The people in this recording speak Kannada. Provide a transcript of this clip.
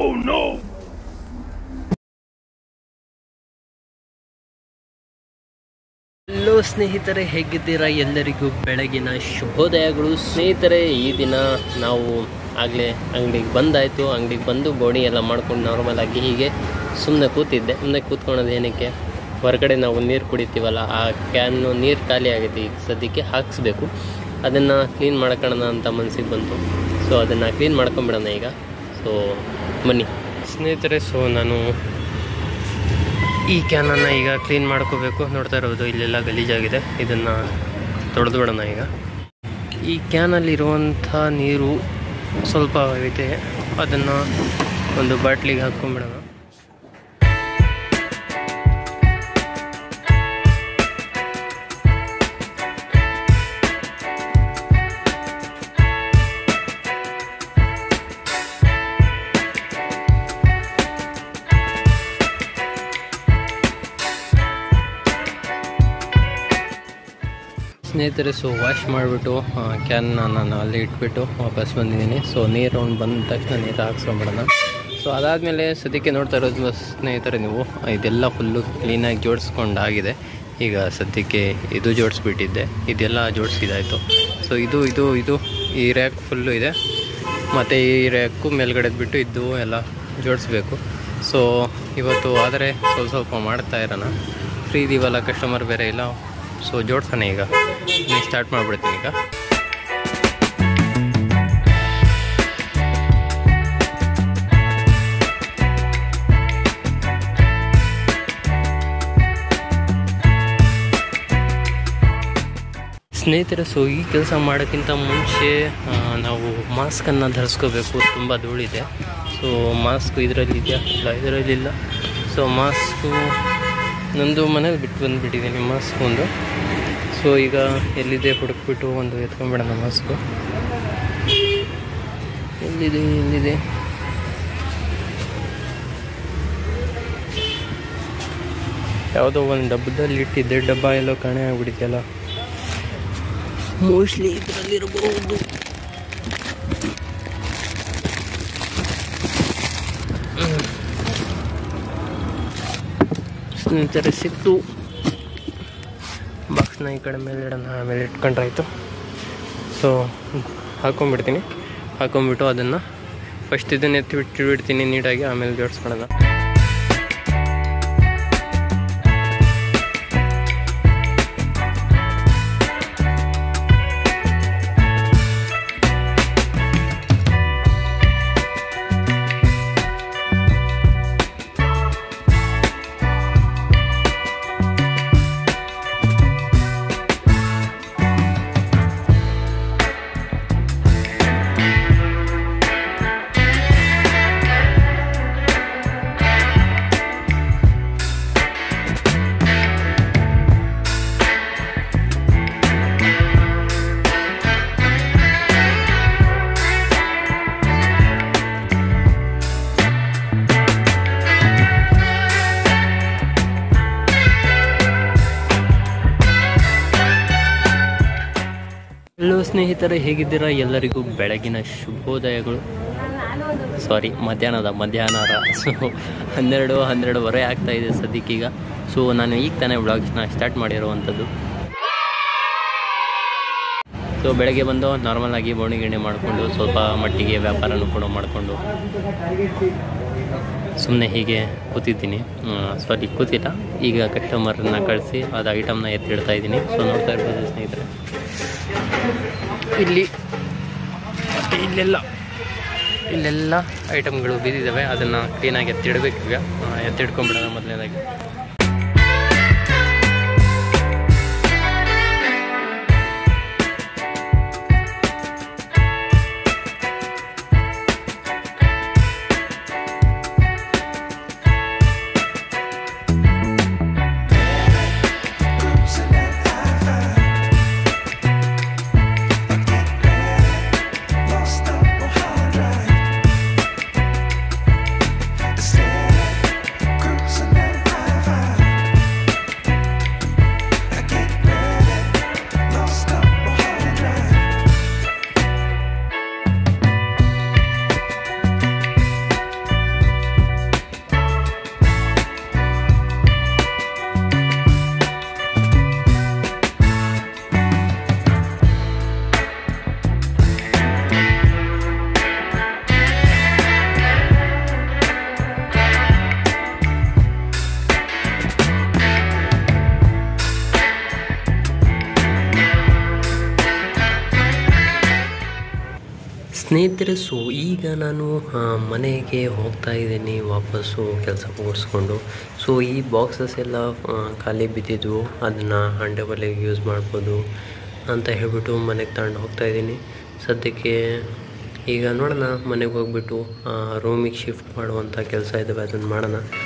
ಹಲೋ ಸ್ನೇಹಿತರೆ ಹೇಗಿದ್ದೀರಾ ಎಲ್ಲರಿಗೂ ಬೆಳಗಿನ ಶುಭೋದಯಗಳು ಸ್ನೇಹಿತರೆ ಈ ದಿನ ನಾವು ಆಗಲೇ ಅಂಗಡಿಗೆ ಬಂದಾಯಿತು ಅಂಗಡಿಗೆ ಬಂದು ಬೋಡಿ ಎಲ್ಲ ಮಾಡ್ಕೊಂಡು ನಾರ್ಮಲ್ ಆಗಿ ಹೀಗೆ ಸುಮ್ಮನೆ ಕೂತಿದ್ದೆ ಸುಮ್ಮನೆ ಕೂತ್ಕೊಳೋದು ಏನಕ್ಕೆ ಹೊರಗಡೆ ನಾವು ನೀರು ಕುಡಿತೀವಲ್ಲ ಆ ಕ್ಯಾನ್ನು ನೀರು ಖಾಲಿ ಆಗಿದೆ ಈಗ ಸದ್ಯಕ್ಕೆ ಹಾಕಿಸ್ಬೇಕು ಅದನ್ನು ಕ್ಲೀನ್ ಮಾಡ್ಕೊಳ್ಳೋಣ ಅಂತ ಮನಸ್ಸಿಗೆ ಬಂತು ಸೊ ಅದನ್ನು ಕ್ಲೀನ್ ಮಾಡ್ಕೊಂಬಿಡೋಣ ಈಗ ಸೊ ಬನ್ನಿ ಸ್ನೇಹಿತರೆ ಸೊ ನಾನು ಈ ಕ್ಯಾನನ್ನು ಈಗ ಕ್ಲೀನ್ ಮಾಡ್ಕೋಬೇಕು ನೋಡ್ತಾ ಇರೋದು ಇಲ್ಲೆಲ್ಲ ಗಲೀಜಾಗಿದೆ ಇದನ್ನು ತೊಳೆದು ಬಿಡೋಣ ಈಗ ಈ ಕ್ಯಾನಲ್ಲಿರುವಂಥ ನೀರು ಸ್ವಲ್ಪ ಇದೆ ಅದನ್ನು ಒಂದು ಬಾಟ್ಲಿಗೆ ಹಾಕ್ಕೊಂಬಿಡೋಣ ಸ್ನೇಹಿತರೆ ಸೊ ವಾಶ್ ಮಾಡಿಬಿಟ್ಟು ಕ್ಯಾನ್ನ ನಾನು ಅಲ್ಲಿ ಇಟ್ಬಿಟ್ಟು ವಾಪಸ್ ಬಂದಿದ್ದೀನಿ ಸೊ ನೀರು ಅವ್ನು ಬಂದ ತಕ್ಷಣ ನೀರು ಹಾಕ್ಸ್ಕೊಂಬಿಡೋಣ ಸೊ ಅದಾದಮೇಲೆ ಸದ್ಯಕ್ಕೆ ನೋಡ್ತಾ ಇರೋದು ಸ್ನೇಹಿತರೆ ನೀವು ಇದೆಲ್ಲ ಫುಲ್ಲು ಕ್ಲೀನಾಗಿ ಜೋಡಿಸ್ಕೊಂಡಾಗಿದೆ ಈಗ ಸದ್ಯಕ್ಕೆ ಇದು ಜೋಡಿಸ್ಬಿಟ್ಟಿದ್ದೆ ಇದೆಲ್ಲ ಜೋಡಿಸಿದಾಯಿತು ಸೊ ಇದು ಇದು ಇದು ಈ ರ್ಯಾಕ್ ಫುಲ್ಲು ಇದೆ ಮತ್ತು ಈ ರ್ಯಾಕು ಮೇಲ್ಗಡೆ ಬಿಟ್ಟು ಇದ್ದು ಎಲ್ಲ ಜೋಡಿಸ್ಬೇಕು ಸೊ ಇವತ್ತು ಆದರೆ ಸ್ವಲ್ಪ ಸ್ವಲ್ಪ ಮಾಡ್ತಾ ಇರೋಣ ಫ್ರೀ ಇದೀವಲ್ಲ ಕಸ್ಟಮರ್ ಬೇರೆ ಇಲ್ಲ ಸೊ ಜೋಡ್ಸೋಣ ಈಗ ನೀವು ಸ್ಟಾರ್ಟ್ ಮಾಡಿಬಿಡ್ತೀನಿ ಈಗ ಸ್ನೇಹಿತರೆ ಸೊ ಈ ಕೆಲಸ ಮಾಡೋಕ್ಕಿಂತ ಮುಂಚೆ ಆ, ನಾವು ಮಾಸ್ಕನ್ನು ಧರಿಸ್ಕೋಬೇಕು ತುಂಬ ಧೂಳಿದೆ ಸೊ ಮಾಸ್ಕ್ ಇದರಲ್ಲಿ ಇದೆಯಾ ಇಲ್ಲ ಇದರಲ್ಲಿಲ್ಲ ಸೊ ಮಾಸ್ಕು ನಂದು ಮನೇಲಿ ಬಿಟ್ಟು ಬಂದುಬಿಟ್ಟಿದ್ದೀನಿ ಮಾಸ್ಕ್ ಒಂದು ಸೊ ಈಗ ಎಲ್ಲಿದೆ ಹುಡುಕ್ಬಿಟ್ಟು ಒಂದು ಎತ್ಕೊಂಡ್ಬಿಡೋಣ ಮಾಸ್ಕು ಎಲ್ಲಿದೆ ಎಲ್ಲಿದೆ ಯಾವುದೋ ಒಂದು ಡಬ್ಬದಲ್ಲಿ ಇಟ್ಟಿದ್ದೆ ಡಬ್ಬ ಎಲ್ಲೋ ಕಾಣೆ ಆಗ್ಬಿಟ್ಟಿದೆಯಲ್ಲ ಮೋಸ್ಟ್ಲಿ ಇದರಲ್ಲಿರಬಹುದು ಸ್ನೇಹಿತರೆ ಸಿಕ್ತು ಬಾಕ್ಸ್ನ ಈ ಕಡೆ ಮೇಲೆ ಇಡೋಣ ಆಮೇಲೆ ಇಟ್ಕೊಂಡ್ರಾಯ್ತು ಸೊ ಹಾಕೊಂಡ್ಬಿಡ್ತೀನಿ ಹಾಕೊಂಡ್ಬಿಟ್ಟು ಅದನ್ನು ಫಸ್ಟ್ ಇದನ್ನು ಎತ್ತಿ ಬಿಟ್ಟು ಬಿಡ್ತೀನಿ ನೀಟಾಗಿ ಆಮೇಲೆ ಜೋಡಿಸ್ಕೊಳ್ಳೋಣ ಹಲೋ ಸ್ನೇಹಿತರೆ ಹೇಗಿದ್ದೀರಾ ಎಲ್ಲರಿಗೂ ಬೆಳಗಿನ ಶುಭೋದಯಗಳು ಸಾರಿ ಮಧ್ಯಾಹ್ನದ ಮಧ್ಯಾಹ್ನದ ಸೊ ಹನ್ನೆರಡು ಹನ್ನೆರಡುವರೆ ಆಗ್ತಾ ಇದೆ ಸದ್ಯಕ್ಕೀಗ ಸೊ ನಾನು ಈಗ ತಾನೇ ವ್ಲಾಗ್ಸ್ನ ಸ್ಟಾರ್ಟ್ ಮಾಡಿರುವಂಥದ್ದು ಸೊ ಬೆಳಗ್ಗೆ ಬಂದು ನಾರ್ಮಲ್ ಆಗಿ ಬೋಣಿ ಗಿಣಿ ಮಾಡಿಕೊಂಡು ಸ್ವಲ್ಪ ಮಟ್ಟಿಗೆ ವ್ಯಾಪಾರನೂ ಕೂಡ ಮಾಡಿಕೊಂಡು ಸುಮ್ಮನೆ ಹೀಗೆ ಕೂತಿದ್ದೀನಿ ಸಾರಿ ಕೂತಿಲ್ಲ ಈಗ ಕಸ್ಟಮರ್ನ ಕಳಿಸಿ ಅದು ಐಟಮ್ನ ಎತ್ತಿಡ್ತಾ ಇದ್ದೀನಿ ಸೊ ನೋಡ್ತಾ ಇರ್ಬೋದು ಸ್ನೇಹಿತರೆ ಇಲ್ಲಿ ಇಲ್ಲೆಲ್ಲ ಇಲ್ಲೆಲ್ಲ ಐಟಮ್ಗಳು ಬಿದ್ದಿದ್ದಾವೆ ಅದನ್ನು ಕ್ಲೀನಾಗಿ ಎತ್ತಿಡ್ಬೇಕು ಈಗ ಆ, ಎತ್ತಿಡ್ಕೊಂಬಿಡೋಣ ಮೊದಲನೇದಾಗಿ Cruising at high ಸ್ನೇಹಿತರೆ ಸೊ ಈಗ ನಾನು ಆ, ಮನೆಗೆ ಹೋಗ್ತಾ ಇದ್ದೀನಿ ವಾಪಸ್ಸು ಕೆಲಸ ಮುಗಿಸ್ಕೊಂಡು ಸೊ ಈ ಬಾಕ್ಸಸ್ ಎಲ್ಲ ಆ, ಖಾಲಿ ಬಿದ್ದಿದ್ವು ಅದನ್ನು ಹಂಡೆ ಬಲೆಗೆ ಯೂಸ್ ಮಾಡ್ಬೋದು ಅಂತ ಹೇಳ್ಬಿಟ್ಟು ಮನೆಗೆ ತಗೊಂಡು ಹೋಗ್ತಾ ಇದ್ದೀನಿ ಸದ್ಯಕ್ಕೆ ಈಗ ನೋಡೋಣ ಮನೆಗೆ ಹೋಗ್ಬಿಟ್ಟು ರೂಮಿಗೆ ಶಿಫ್ಟ್ ಮಾಡುವಂಥ ಕೆಲಸ ಇದ್ದಾವೆ ಅದನ್ನು ಮಾಡೋಣ